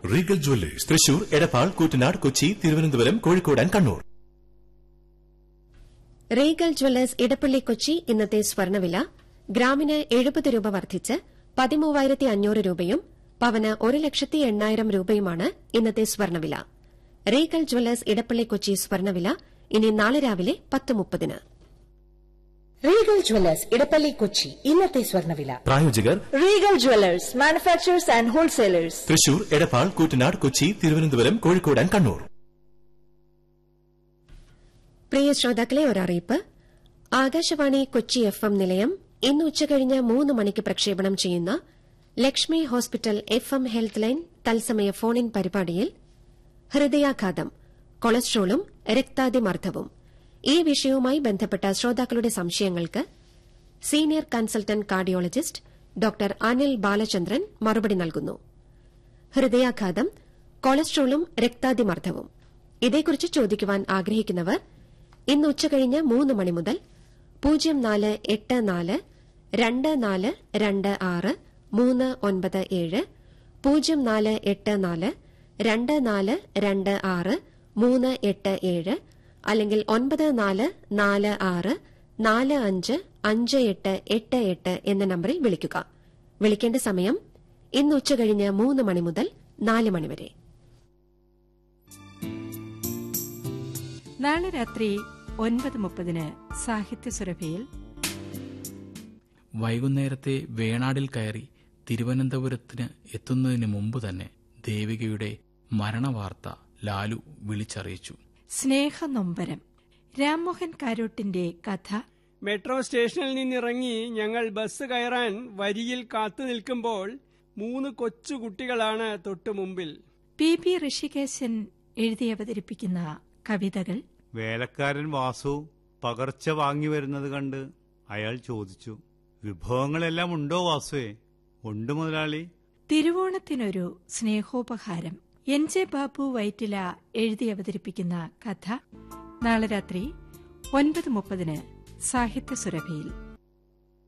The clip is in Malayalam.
Regal Jewellers Thrissur Edappal Koottanad Kochi Thiruvananthapuram Kozhikode and Kannur Regal Jewellers Edappally Kochi ഇന്നത്തെ സ്വർണ്ണവില ഗ്രാമിന് എഴുപത് രൂപ വർദ്ധിച്ച് പതിമൂവായിരത്തി അഞ്ഞൂറ് രൂപയും പവന് ഒരു ലക്ഷത്തി എണ്ണായിരം രൂപയുമാണ് ഇന്നത്തെ സ്വർണ്ണവില റീഗൽ ജ്വല്ലേഴ്സ് ഇടപ്പള്ളി കൊച്ചി സ്വർണ്ണവില ഇനി നാളെ രാവിലെ പത്ത് മുപ്പതിന് റീഗൽ ജ്വല്ലേഴ്സ് ഇടപ്പള്ളി കൊച്ചി ഇന്നത്തെ സ്വർണ്ണവില പ്രായോജകർ Regal Jewellers manufacturers and wholesalers Thrissur Edappal Koottanad Kochi Thiruvananthapuram Kozhikode and Kannur പ്രിയ ശ്രോതാക്കളെ ഒരറിയിപ്പ് ആകാശവാണി കൊച്ചി എഫ് എം നിലയം ഇന്ന് ഉച്ചകഴിഞ്ഞ് മൂന്ന് മണിക്ക് പ്രക്ഷേപണം ചെയ്യുന്ന Lakshmi hospital F M health line തത്സമയ ഫോൺ ഇൻ പരിപാടിയിൽ ഹൃദയാഘാതം കൊളസ്ട്രോളും രക്താതിമർദ്ദവും ഈ വിഷയവുമായി ബന്ധപ്പെട്ട ശ്രോതാക്കളുടെ സംശയങ്ങൾക്ക് senior consultant cardiologist doctor Anil Balachandran മറുപടി നൽകുന്നു ഹൃദയാഘാതം കൊളസ്ട്രോളും രക്താതിമർദ്ദവും ഇതേക്കുറിച്ച് ചോദിക്കുവാൻ ആഗ്രഹിക്കുന്നവർ ഇന്ന് ഉച്ചകഴിഞ്ഞ് മൂന്ന് മണി മുതൽ പൂജ്യം നാല് എട്ട് നാല് രണ്ട് നാല് രണ്ട് ആറ് മൂന്ന് ഒൻപത് ഏഴ് പൂജ്യം നാല് എട്ട് നാല് രണ്ട് നാല് രണ്ട് ആറ് മൂന്ന് എട്ട് ഏഴ് അല്ലെങ്കിൽ ഒൻപത് നാല് നാല് ആറ് നാല് അഞ്ച് അഞ്ച് എട്ട് എട്ട് എട്ട് എന്ന നമ്പറിൽ വിളിക്കുക വിളിക്കേണ്ട സമയം ഇന്ന് ഉച്ചകഴിഞ്ഞ് മൂന്ന് മണി മുതൽ നാല് മണിവരെ നാളെ രാത്രി ഒൻപത് മുപ്പതിന് സാഹിത്യ സുരഭിയിൽ വൈകുന്നേരത്തെ വേണാടിൽ കയറി തിരുവനന്തപുരത്തിന് എത്തുന്നതിന് മുമ്പ് തന്നെ ദേവികയുടെ മരണവാർത്ത ലാലു വിളിച്ചറിയിച്ചു സ്നേഹനൊമ്പരം രാംമോഹൻ കാരോട്ടിന്റെ കഥ മെട്രോ സ്റ്റേഷനിൽ നിന്നിറങ്ങി ഞങ്ങൾ ബസ് കയറാൻ വരിയിൽ കാത്തു നിൽക്കുമ്പോൾ മൂന്ന് കൊച്ചു കുട്ടികളാണ് തൊട്ടു മുമ്പിൽ പി ബി ഋഷികേശൻ എഴുതി അവതരിപ്പിക്കുന്ന കവിതകൾ വേലക്കാരൻ വാസു പകർച്ച വാങ്ങി വരുന്നത് കണ്ട് അയാൾ ചോദിച്ചു വിഭവങ്ങളെല്ലാം ഉണ്ടോ വാസുവേ ഉണ്ട് മുതലാളി തിരുവോണത്തിനൊരു സ്നേഹോപഹാരം എൻ ജെ ബാബു വൈറ്റില എഴുതി അവതരിപ്പിക്കുന്ന കഥ നാളെ രാത്രി ഒൻപത് മുപ്പതിന് സാഹിത്യ സുരഭിയിൽ